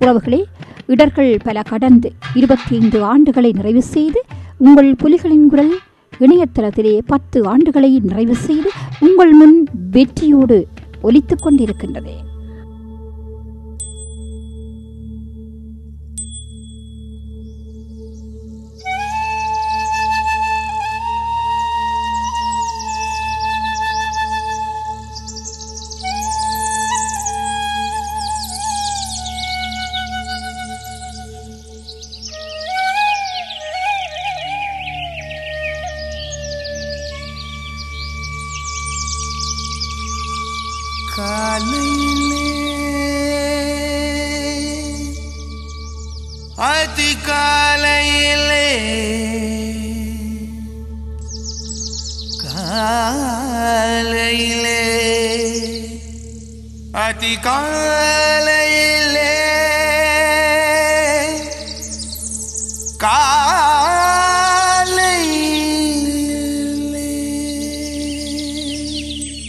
உறவுகளே இடர்கள் பல கடந்து இருபத்தி ஐந்து ஆண்டுகளை நிறைவு செய்து உங்கள் புலிகளின் குரல் இணையதளத்திலே பத்து ஆண்டுகளை நிறைவு செய்து உங்கள் முன் வெற்றியோடு ஒலித்துக் கொண்டிருக்கின்றது காலையிலே அதிகாலையிலே காலையிலே அதிகாலையிலே காலையிலே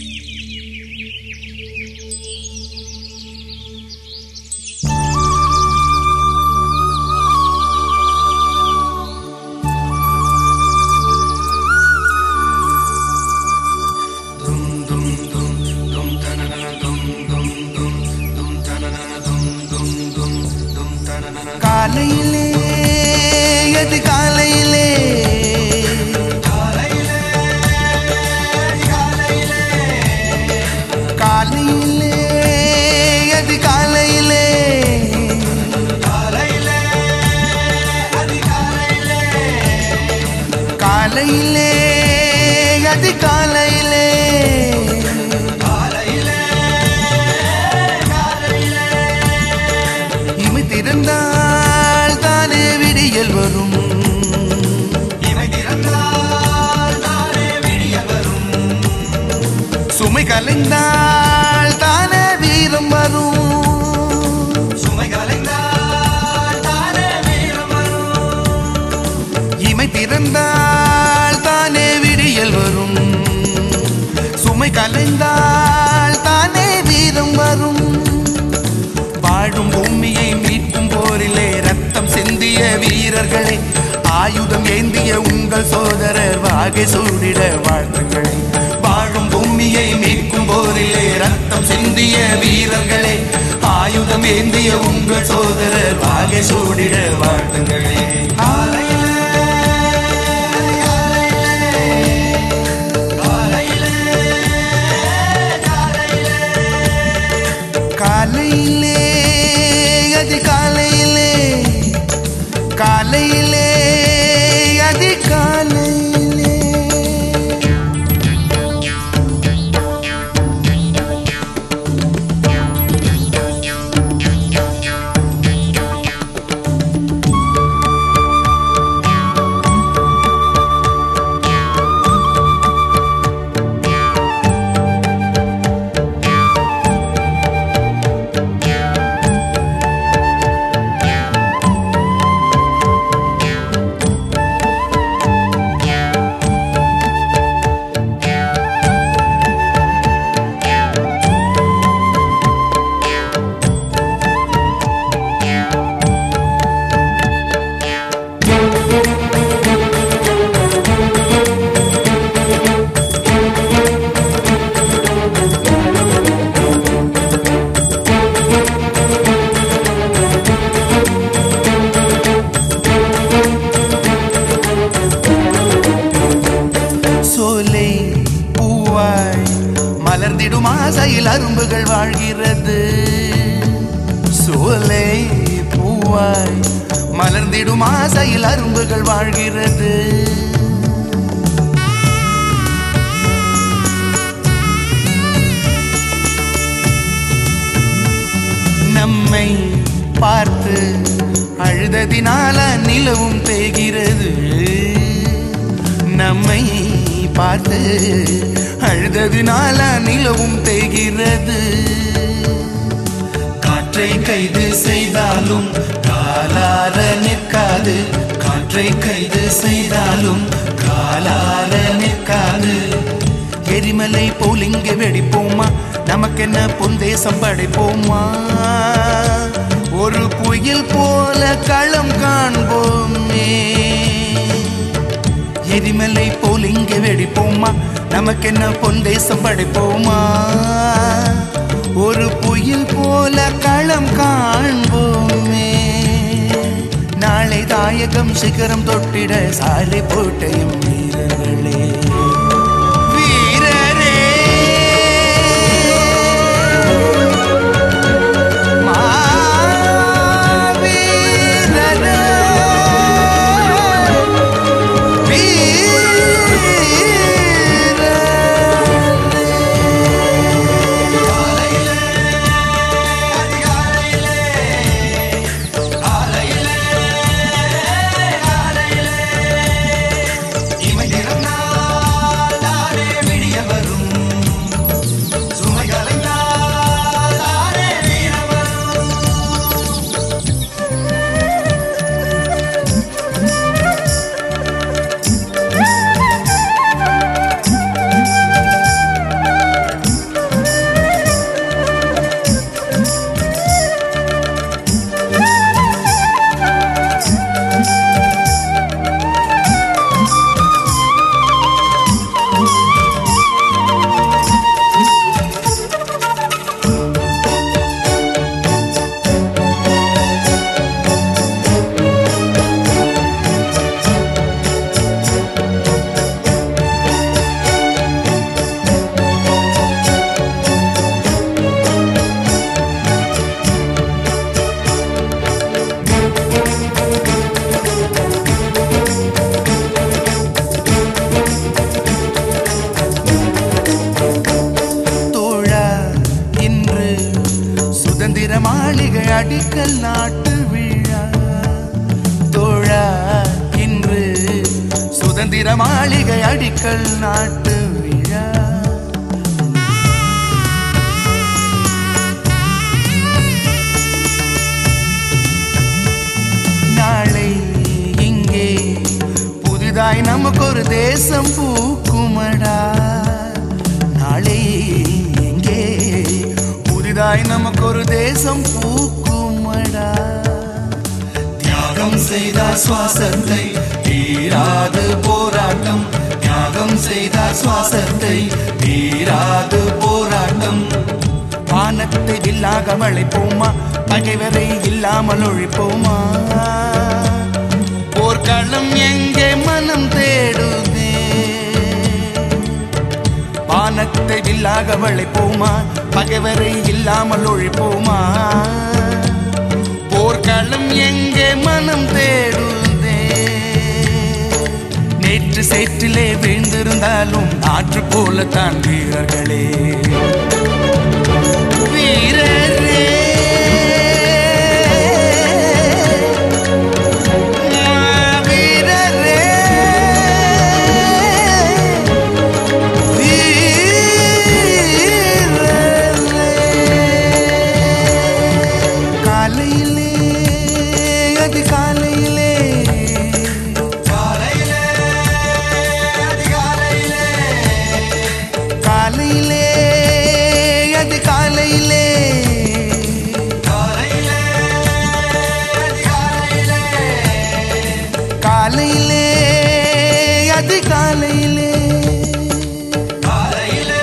காலையிலே எது காலையிலே காலையிலே எது காலையிலே காலையிலே அது காலையிலே இமைத்திருந்தால் தானே விடியல் வரும் சுமை கலைந்தால் தானே வீரம் வரும் சுமை கலைந்தால் தானே வீரம் வரும் இமை திறந்தால் தானே விடியல் வரும் சுமை கலைந்தால் தானே வீரம் வரும் வாழும் பூமியை மீட்கும் போரிலே ரத்தம் சிந்திய வீரர்களே ஆயுதம் ஏந்திய உங்கள் சோதரர் வாகை சூடிட வாழ்த்துக்களே வாழும் பூமியை மீட்கும் போரிலே ரத்தம் சிந்திய வீரர்களே ஆயுதம் ஏந்திய உங்கள் சோதரர் வாகை சூடிட வாழ்த்துங்களே காலையிலே அது காலையிலே காலையிலே அது காலையிலே சோலை பூவாய் மலர்ந்திடும் ஆசையில் அரும்புகள் வாழ்கிறது சோலை பூவாய் மலர்ந்திடும் ஆசையில் அரும்புகள் வாழ்கிறது நம்மை பார்த்து அழுததினால நிலவும் தேய்கிறது நம்மை பார்த்து அழுததினால நிலவும் தேய்கிறது காற்றை கைது செய்தாலும் காலார நிற்காது காற்றை கைது செய்தாலும் காலார நிற்காது எரிமலை போல் இங்கே வெடிப்போமா நமக்கென்ன பொந்தேசம் படைப்போமா ஒரு புயல் போல களம் காண்போமே எரிமலை போல் இங்கே வெடிப்போமா நமக்கென்ன பொன் தேசம் படைப்போமா ஒரு புயல் போல களம் காண்போமே நாளை தாயகம் சிகரம் தொட்டிட சாலை போட்டையும் வீரர்களே வீரரே மாவீரரே தோழா இன்று சுதந்திர மாளிகை அடிக்கல் நாட்டு விழா தோழா இன்று சுதந்திர மாளிகை அடிக்கல் நாட்டு விழா நாளை இங்கே புதிதாய் நமக்கு ஒரு தேசம் பூக்குமடா நாளை இங்கே புதிதாய் நமக்கு ஒரு தேசம் பூக்குமடா தியாகம் செய்தார் சுவாசத்தை தீராது போராட்டம் தியாகம் செய்தார் சுவாசத்தை தீராது போராட்டம் வானத்தை வில்லாக வளைப்போமா பகைவரை இல்லாமல் ஒழிப்போமா போர்க்களம் எங்கே மனம் தேடுதே வானத்தை வில்லாக வளைப்போமா பகைவரை இல்லாமல் ஒழிப்போமா போர்க்களம் எங்கே மனம் தேடுதே நேற்று சேற்றிலே வீழ்ந்திருந்தாலும் ஆற்று போலத்தான் வீரர்களே வீரரே வீரரே காலையிலே அது காலையிலே காலையிலே அதிகாலையிலே காலையிலே அது காலையிலே காலையிலே அதிகாலையிலே காலையிலே அது காலையிலே காலையிலே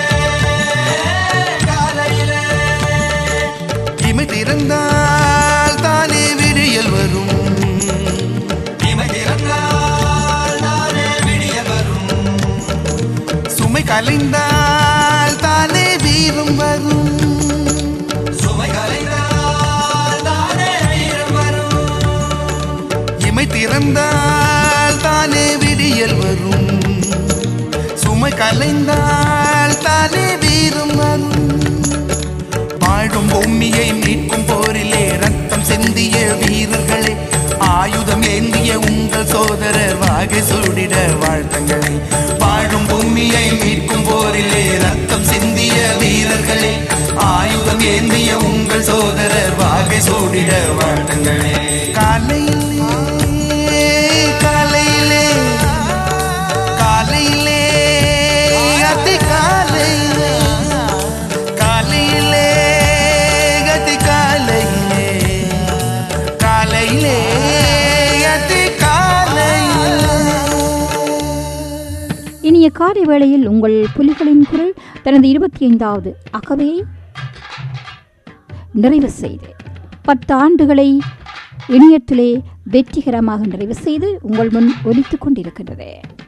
காலையிலே இமை திறந்தால் தானே விடியல் வரும் இமை திறந்தால் தானே விடியல் வரும் சுமை கலைந்தால் தானே வீரம் வரும் சுமை கலைந்தால் தானே வீரம் வரும் இமை திறந்தால் தானே விடியல் வரும் சுமை கலைந்தால் தானே வீரம் வரும் வாழும் பூமியை மீட்கும் போரிலே ரத்தம் சிந்திய வீரர்களே ஆயுதம் ஏந்திய உங்கள் சோதரர் வாகை சூடிட வாழ்த்தங்களே வாழும் பூமியை மீட்கும் போரிலே ரத்தம் சிந்திய வீரர்களே ஆயுதம் ஏந்திய உங்கள் சோதரர் வாகை சூடிட வாழ்த்தங்களே காலையிலே காலையிலே காலையிலே அதிகாலையிலே காலையிலே கதி காலையிலே இனிய காலை வேளையில் உங்கள் புலிகளின் குரல் தனது இருபத்தி ஐந்தாவது அகவையை நிறைவு செய்து பத்து ஆண்டுகளை இணையத்திலே வெற்றிகரமாக நிறைவு செய்து உங்கள் முன் ஒலித்துக் கொண்டிருக்கின்றது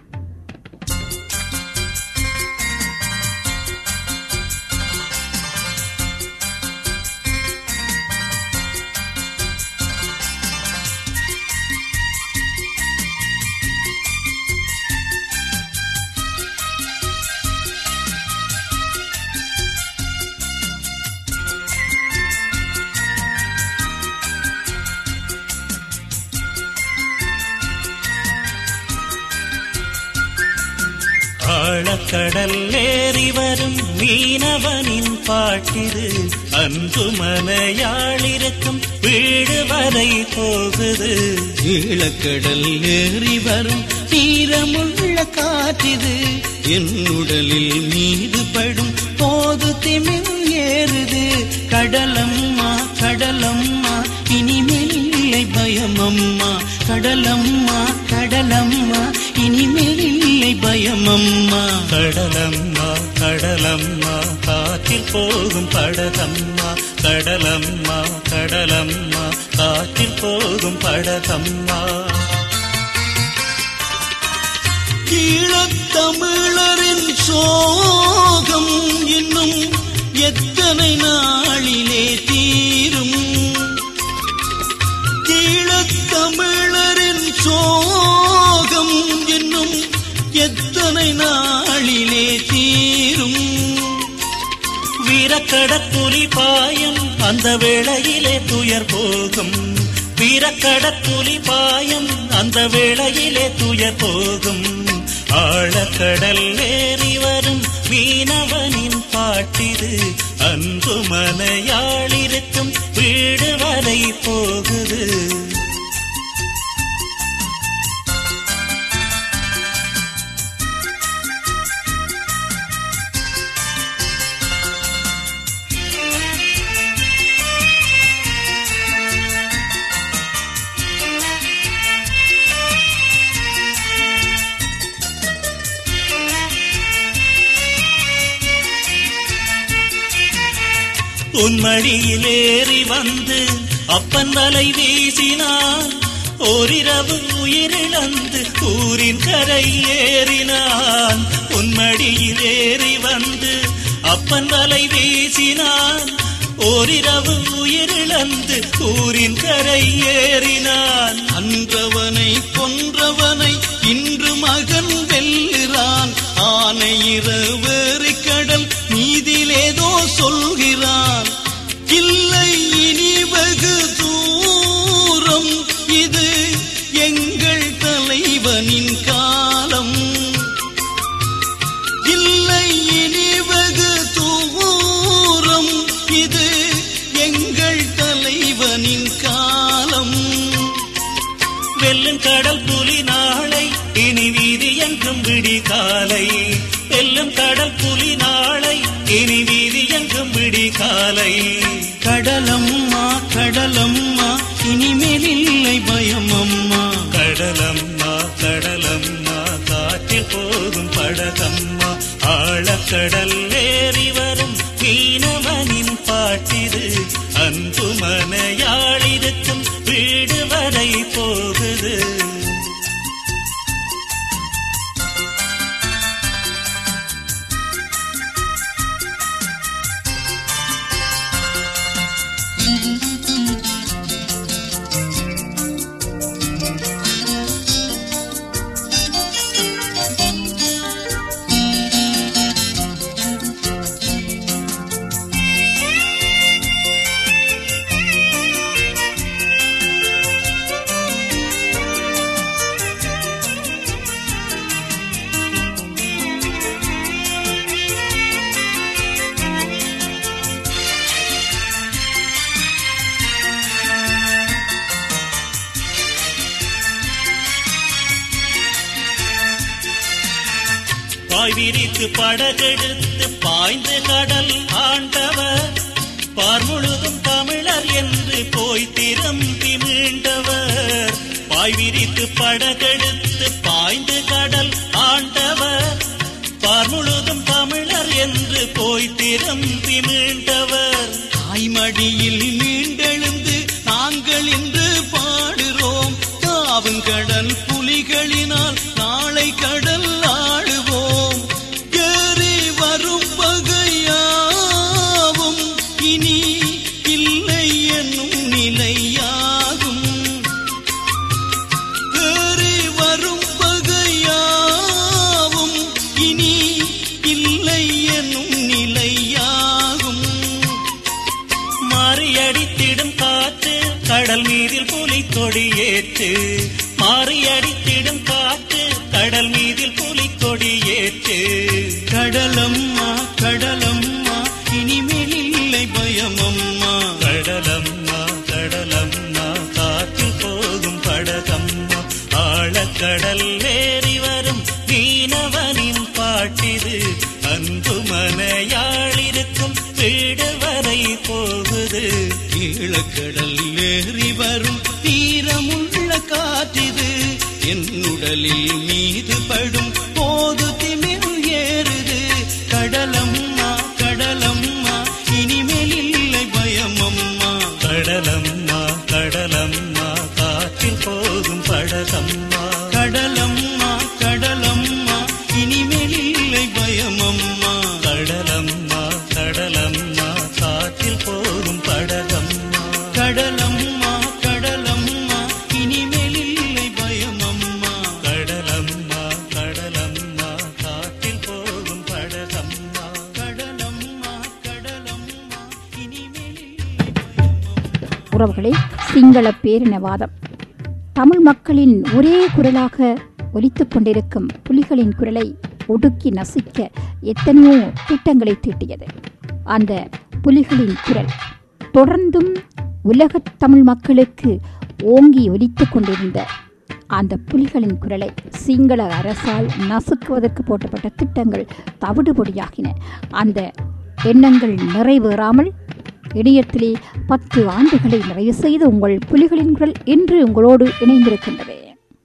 ஆழக்கடல் ஏறி வரும் மீனவனின் பாட்டிது அன்பு மலையாளிருக்கும் வீடு வரை போகுது ஈழக்கடல் ஏறி வரும் ஈரமுள்ள காற்றிது என் உடலில் மீது படும் போது திமில் ஏறுது கடலம்மா கடலம்மா இனிமேல் இல்லை பயமம்மா கடலம்மா கடலம்மா இனிமேல் இல்லை பயமம்மா கடலம்மா கடலம்மா காற்றில் போகும் படகம்மா கடலம்மா கடலம்மா காற்றில் போகும் படகம்மா ஈழத்தமிழரின் சோகம் இன்னும் எத்தனை நாளிலே தீரும் ஈழத்தமிழரின் சோகம் இன்னும் எத்தனை நாளிலே தீரும் வீரக்கடற்குலி பாயம் அந்த வேளையிலே துயர் போகும் வீரக்கடற்குலி பாயம் அந்த வேளையிலே துயர் போகும் ஆழக்கடல் ஏறி வரும் மீனவனின் பாட்டிது அன்பு மனையாளிருக்கும் வீடு வரை போகுது உன்மடியில் ஏறி வந்து அப்பன் வலை வீசினான் ஓரிரவு உயிரிழந்து ஊரின் கரை ஏறினான் உன்மடியில் ஏறி வந்து அப்பன் வலை வீசினான் ஓரிரவு உயிரிழந்து ஊரின் கரை ஏறினான் அன்றவனை கொன்றவனை இன்று மகன் வெல்லுறான் ஆனை இரவேறி கடல் நீதிலேதோ சொல்கிறான் இல்லை இனி வெகு தூரம் இது எங்கள் தலைவனின் காலம் இல்லை இனி வெகு தூரம் இது எங்கள் தலைவனின் காலம் வெல்லும் கடல் புலி நாளை இனி வீதி எங்கும் விடி காலை வெல்லும் கடல் புலி நாளை இனி வீதி எங்கும் விடி காலை கடலம்மா கடலம்மா இனிமேல் இல்லை பயமம்மா கடலம்மா கடலம்மா காற்றில் போகும் படகம்மா ஆழக்கடல் ஏறி வரும் மீனவனின் பாட்டிது அன்பு மனையாளிருக்கும் வீடு வரை போகுது பாய் விரித்து படகெடுத்து பாய்ந்து கடல் ஆண்டவர் பார் முழுதும் தமிழர் என்று போய் திரும்பி மீண்டவர் பாய் விரித்து படகெடுத்து பாய்ந்து கடல் ஆண்டவர் மடியில் மீண்டெழுந்து நாங்கள் இன்று பாடுறோம் காவுங்கடல் புலிகளினால் நாளை கடல் ஆடுவோம் ஏறி வரும் பகையாவும் இனி இல்லை என்னும் நிலையாகும் ஏறி வரும் பகையாவும் இனி இல்லை என்னும் நிலையாகும் மாறியடித்திடும் காற்று கடல் மீதில் புலி கொடியேற்று மாறியடித்திடும் காற்று கடல் மீதில் புலி கொடியேற்று கடலம்மா கடலம்மா இனிமேல் இல்லை பயமம்மா கடலம்மா கடலம்மா காற்றில் போகும் படகம்மா ஆழக்கடல் ஏறி வரும் மீனவனின் பாட்டிது அன்பு மனையாளிருக்கும் வீடு வரை போகுது ஈழக்கடல் ஏறி வரும் தீரமுள்ள காற்றிது என் உடலில் மீது படும் போது திமிர் ஏறுது கடலம்மா கடலம்மா இனிமேல் இல்லை பயமம்மா கடலம்மா கடலம்மா காற்றில் போகும் படகம்மா கடலம்மா கடலம்மா இனிமேல் இல்லை பயமம்மா கடலம்மா கடலம்மா காற்றில் போகும் படகம்மா கடலம்மா கடலம்மா இனிமேல் இல்லை பயமம்மா கடலம்மா கடலம்மா காற்றில் போகும் படகம்மா கடலம்மா கடலம்மா இனிமேல் உறவுகளே சிங்கள பேரினவாதம் தமிழ் மக்களின் ஒரே குரலாக ஒலித்துக் கொண்டிருக்கும் புலிகளின் குரலை ஒடுக்கி நசிக்க எத்தனையோ திட்டங்களை தீட்டியது அந்த புலிகளின் குரல் தொடர்ந்தும் உலகத் தமிழ் மக்களுக்கு ஓங்கி ஒலித்துக் கொண்டிருந்த அந்த புலிகளின் குரலை சிங்கள அரசால் நசுக்குவதற்கு போட்டப்பட்ட திட்டங்கள் தவிடுபொடியாகின அந்த எண்ணங்கள் நிறைவேறாமல் இணையத்திலே பத்து ஆண்டுகளை நிறைவு செய்த உங்கள் புலிகளின் குரல் என்று உங்களோடு இணைந்திருக்கின்றது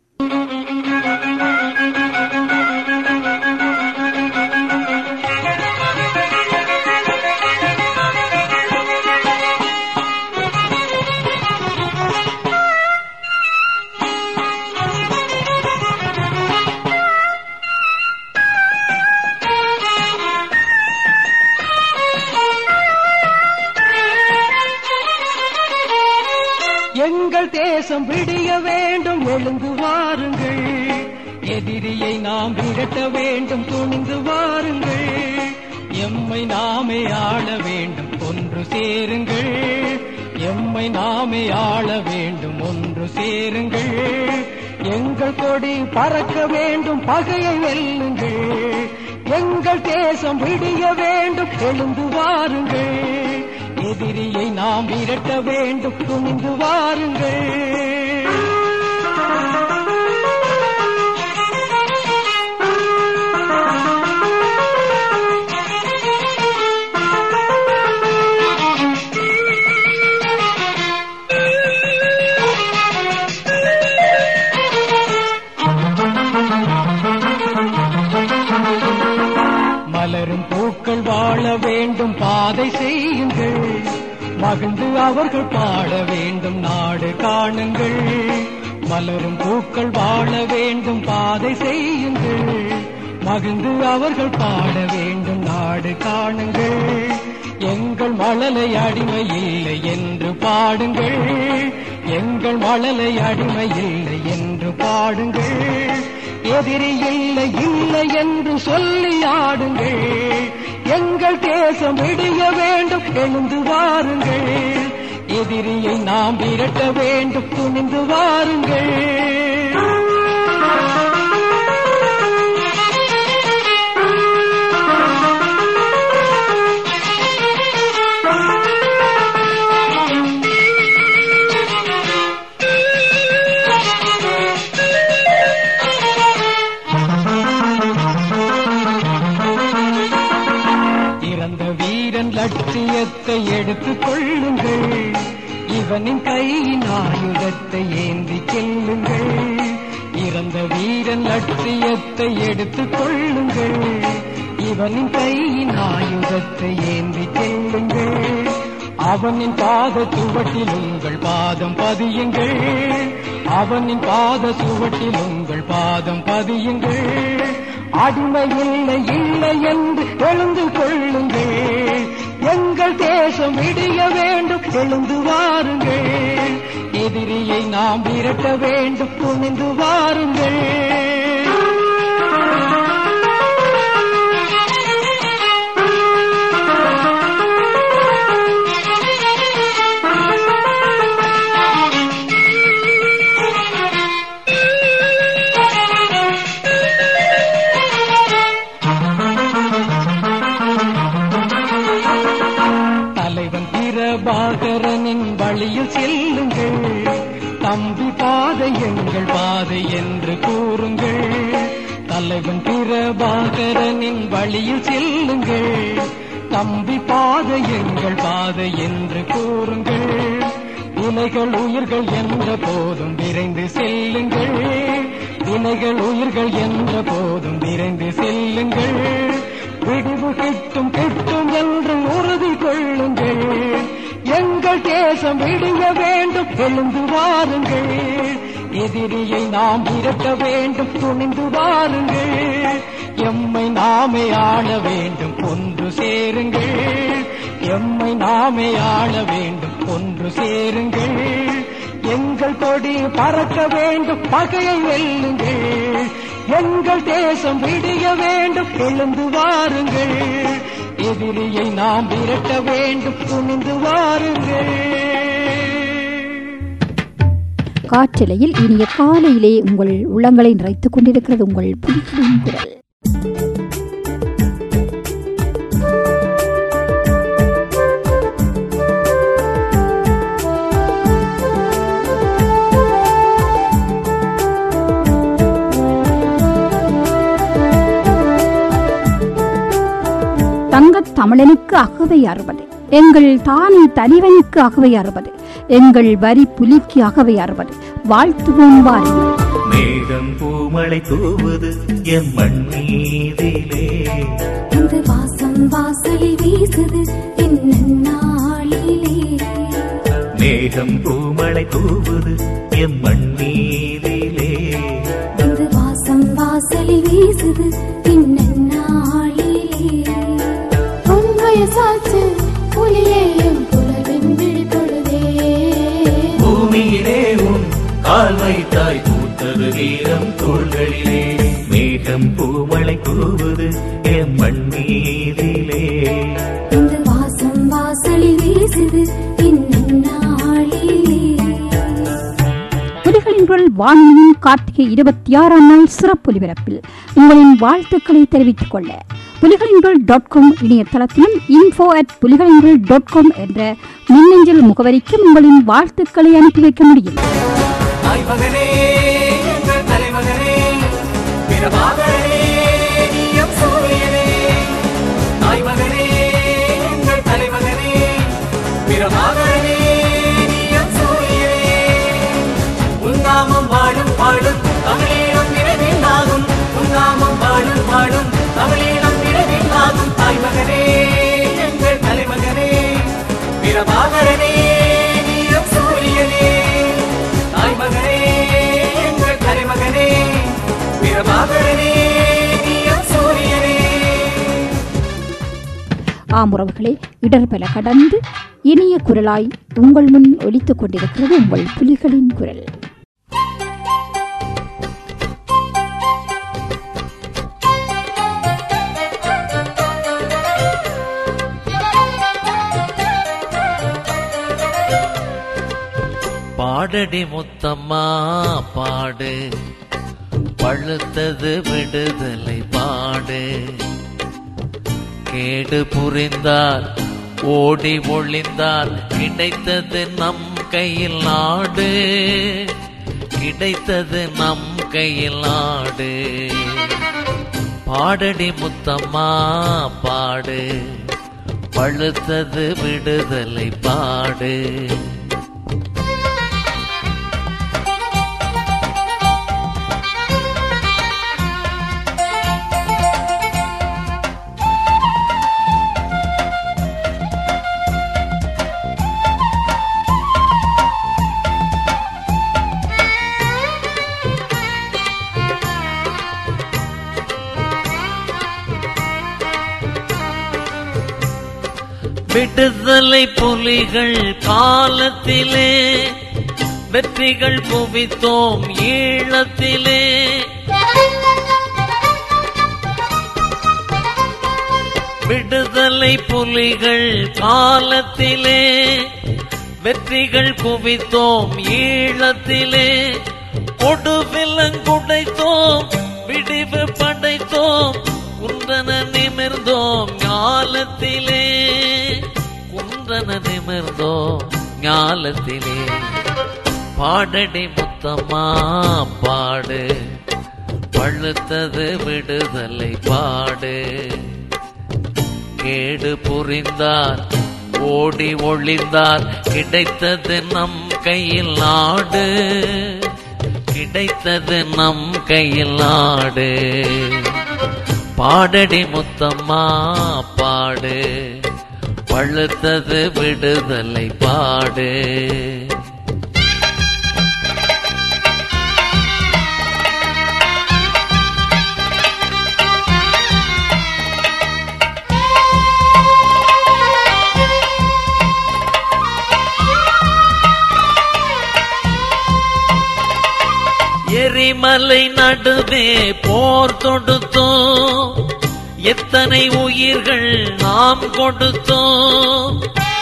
எங்கள் தேசம் விடிய வேண்டும் எழுந்து வாருங்கள் எதிரியை நாம் விரட்ட வேண்டும் துணிந்து வாருங்கள் எம்மை நாமே ஆள வேண்டும் ஒன்று சேருங்கள் எம்மை நாமே ஆள வேண்டும் ஒன்று சேருங்கள் எங்கள் கொடி பறக்க வேண்டும் பகையை வெல்லுங்கள் எங்கள் தேசம் விடிய வேண்டும் எழுந்து வாருங்கள் எதிரியை நாம் விரட்ட வேண்டும் துணிந்து வாருங்கள் மலரும் பூக்கள் வாழ வேண்டும் பாதை செய்யுங்கள் மகிழ்ந்து அவர்கள் பாட வேண்டும் நாடு காணுங்கள் மலரும் பூக்கள் வாழ வேண்டும் பாதை செய்யுங்கள் மகிழ்ந்து அவர்கள் பாட வேண்டும் நாடு காணுங்கள் எங்கள் மழலை அடிமை இல்லை என்று பாடுங்கள் எங்கள் மழலை அடிமை இல்லை என்று பாடுங்கள் எதிரி இல்லை இல்லை என்று சொல்லி ஆடுங்கள் எங்கள் தேசம் விடிய வேண்டும் எழுந்து வாருங்கள் எதிரியை நாம் விரட்ட வேண்டும் துணிந்து வாருங்கள் இறந்த வீரன் லட்சியத்தை எடுத்துக் கொள்ளுங்கள் இவனின் கையின் ஆயுதத்தை ஏந்தி செல்லுங்கள் இறந்த வீரன் லட்சியத்தை எடுத்துக் கொள்ளுங்கள் இவனின் கையின் ஆயுதத்தை ஏந்தி செல்லுங்கள் அவனின் பாத சுவட்டில் உங்கள் பாதம் பதியுங்கள் அவனின் பாத சுவட்டில் உங்கள் பாதம் பதியுங்கள் அடிமை இல்லை இல்லை என்று எழுந்து கொள்ளுங்கள் எங்கள் தேசம் விடிய வேண்டும் எழுந்து வாருங்கள் எதிரியை நாம் விரட்ட வேண்டும் துணிந்து வாருங்கள் தலைவன் பிரபாகரனின் வழியில் செல்லுங்கள் தம்பி பாதை எங்கள் பாதை என்று கூறுங்கள் தலைவன் பிரபாகரனின் வழியில் செல்லுங்கள் தம்பி பாதை எங்கள் பாதை என்று கூறுங்கள் வினைகள் உயிர்கள் என்ற போதும் விரைந்து செல்லுங்கள் வினைகள் உயிர்கள் என்ற போதும் விரைந்து செல்லுங்கள் விடிவு கிட்டும் கிட்டும் என்று உறுதி கொள்ளுங்கள் எங்கள் தேசம் விடிய வேண்டும் எழுந்து வாருங்கள் எதிரியை நாம் விரட்ட வேண்டும் துணிந்து வாருங்கள் எம்மை நாமே ஆள வேண்டும் ஒன்று சேருங்கள் எம்மை நாமே ஆள வேண்டும் ஒன்று சேருங்கள் எங்கள் கொடி பறக்க வேண்டும் பகையை வெல்லுங்கள் எங்கள் தேசம் விடிய வேண்டும் எழுந்து வாருங்கள் எதிரியை நாம் விரட்ட வேண்டும் துணிந்து வாருங்கள் காற்றலையில் இனிய காலையிலே உங்கள் உள்ளங்களை நிறைத்துக் கொண்டிருக்கிறது உங்கள் புலிகளின் குரல் தங்கத் தமிழனுக்கு அகவை அறுபது எங்கள் தானி தலைவனுக்கு அகவை அறுபது எங்கள் வரி புலிக்கு அகவை அறுபது வாழ்த்துவோம் வாருங்கள் மேகம் பூமழை தூவுது என் மண் மீதிலே இந்த வாசம் வாசலில் வீசுது என்ன நாளிலே மேகம் பூமழை தூவுது என் மண் மீதிலே இந்த வாசம் வாசலில் வீசுது என்ன நாளிலே பொன் வயசாச்சு புலியேயும் புலவின் விழிப்பொழுதே பூமியிலே உன் கால் வைத்தாய் பூத்தது வீரம் தோள்களிலே மேகம் பூமழை தூவுது என் மண் மீதிலே இந்த வாசம் வாசலில் வீசுது என்ன நாளிலே புலிகளின் குரல் வானொலியின் கார்த்திகை இருபத்தி ஆறாம் நாள் சிறப்பு ஒலிபரப்பில் உங்களின் வாழ்த்துக்களை தெரிவித்துக் கொள்ள புலிகளின் குரல் டாட் காம் இணையதளத்திலும் இன்ஃபோ அட் புலிகளின் குரல் டாட் காம் என்ற மின்னஞ்சல் முகவரிக்கும் உங்களின் வாழ்த்துக்களை அனுப்பி வைக்க முடியும் தாய்மகனே எங்கள் தலைமகனே பிரபாகரனே நீயம் சூரியனே தாய்மகனே எங்கள் தலைமகனே பிரபாகரனே நீயம் சூரியனே உன்னாமம் வாழும் பாடும் தமிழீழம் நினைவில்லாகும் உன்னாமம் வாழும் பாடும் தமிழீழம் நினைவில்லாகும் தாய்மகனே எங்கள் தலைமகனே பிரபாகரனே நீயம் சூரியனே தாய்மகனே எங்கள் தலைமகனே பிரபாகரனே நீயம் சூரியனே ஆமுறவுகளே இடர்பல கடந்து இனிய குரலாய் உங்கள் முன் ஒலித்துக் கொண்டிருக்கிறது உங்கள் புலிகளின் குரல் பாடடி முத்தம்மா பாடு பழுத்தது விடுதலை பாடு கேடு புரிந்தால் ஓடி ஒளிந்தால் கிடைத்தது நம் கையில் நாடு கிடைத்தது நம் கையில் நாடு பாடடி முத்தம்மா பாடு பழுத்தது விடுதலை பாடு விடுதலை புலிகள் காலத்திலே வெற்றிகள் குவித்தோம் ஈழத்திலே விடுதலை புலிகள் காலத்திலே வெற்றிகள் குவித்தோம் ஈழத்திலே கொடுவிலங்குடைத்தோம் விடிவு படைத்தோம் குன்றன நிமிர்ந்தோம் ஞாலத்திலே குன்றன நிமிர்ந்தோம் ஞாலத்திலே பாடடி முத்தம்மா பாடு பழுத்தது விடுதலை பாடு கேடு புரிந்தார் ஓடி ஒளிந்தார் கிடைத்தது நம் கையில் நாடு கிடைத்தது நம் கையில் நாடு பாடடி முத்தம்மா பாடு பழுத்தது விடுதலை பாடு எரிமலை நடுவே போர் தொடுத்தோம் எத்தனை உயிர்கள் நாம் கொடுத்தோம்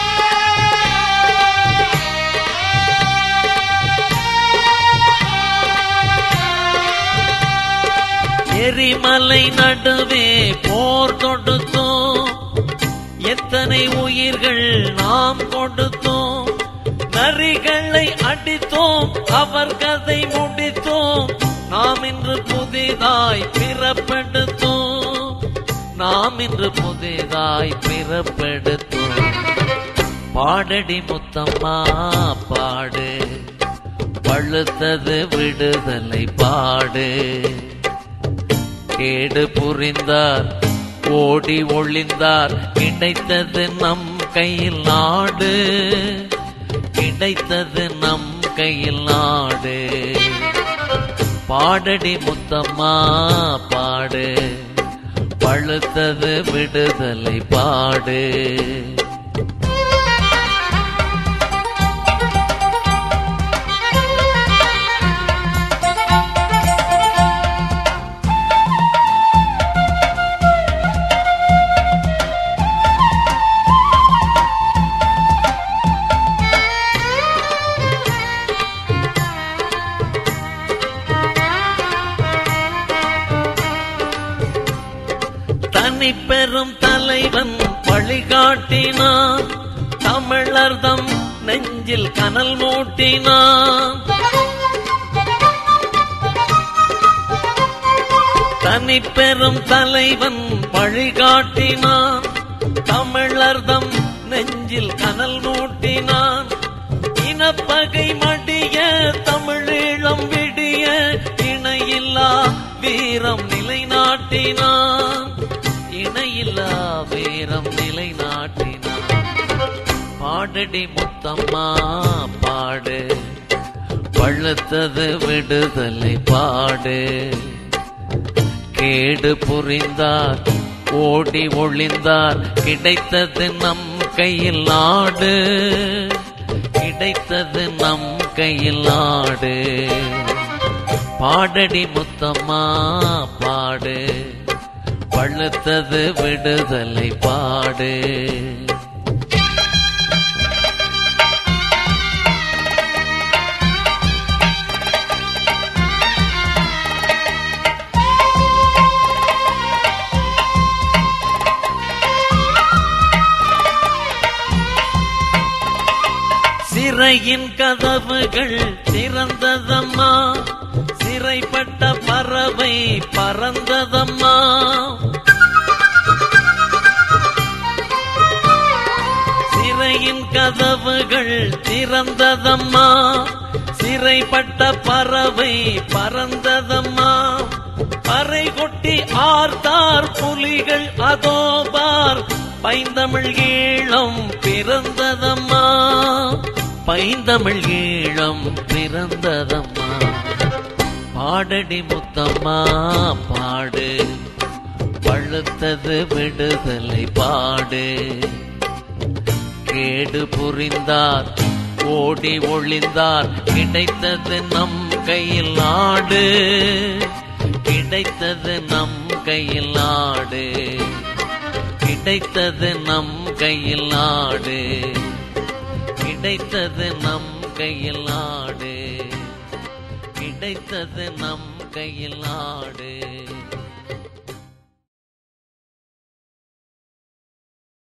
எரிமலை நடுவே போர் தொடுத்தோம் எத்தனை உயிர்கள் நாம் கொடுத்தோம் நரிகளை அடித்தோம் அவர் கதை முடித்தோம் நாம் இன்று புதிதாய் பிறப்பெடுத்தோம் நாம் இன்று புதிதாய் பிறப்பெடுத்தோம் பாடடி முத்தம்மா பாடு பழுத்தது விடுதலை பாடு கேடு புரிந்தார் ஓடி ஒளிந்தார் கிடைத்தது நம் கையில் நாடு கிடைத்தது நம் கையில் நாடு பாடடி முத்தம்மா பாடு பழுத்தது விடுதலை பாடு தனி பெரும் தலைவன் வழிகாட்டினான் தமிழர்தம் நெஞ்சில் கனல் மூட்டினான் தனி பெரும் தலைவன் வழிகாட்டினான் தமிழர்தம் நெஞ்சில் கனல் மூட்டினான் இனப்பகை மடிய தமிழீழம் விடிய இணையில்லா வீரம் நிலைநாட்டினான் இணையில்லா வீரம் நிலைநாட்டினான் பாடடி முத்தம்மா பாடு பழுத்தது விடுதலை பாடு கேடு புரிந்தார் ஓடி ஒளிந்தார் கிடைத்தது நம் கையில் நாடு கிடைத்தது நம் கையில் நாடு பாடடி முத்தம்மா பாடு பழுத்தது விடுதலை பாடு சிறையின் கதவுகள் திறந்ததம்மா சிறைப்பட்ட பறவை பறந்ததம்மா சிறையின் கதவுகள் திறந்ததம்மா சிறைப்பட்ட பறவை பறந்ததம்மா பறை கொட்டி ஆர்த்தார் புலிகள் அதோ பார் பைந்தமிழ் ஈழம் பிறந்ததம்மா பைந்தமிழ் ஈழம் பிறந்ததம்மா பாடடி முத்தம்மா பாடு பழுத்தது விடுதலை பாடு கேடு புரிந்தார் ஓடி ஒளிந்தார் கிடைத்தது நம் கையில் ஆடு கிடைத்தது நம் கையில் ஆடு கிடைத்தது நம் கையில் ஆடு கிடைத்தது நம் கையில் ஆடு கிடைத்தது நம் கையில் ஆடு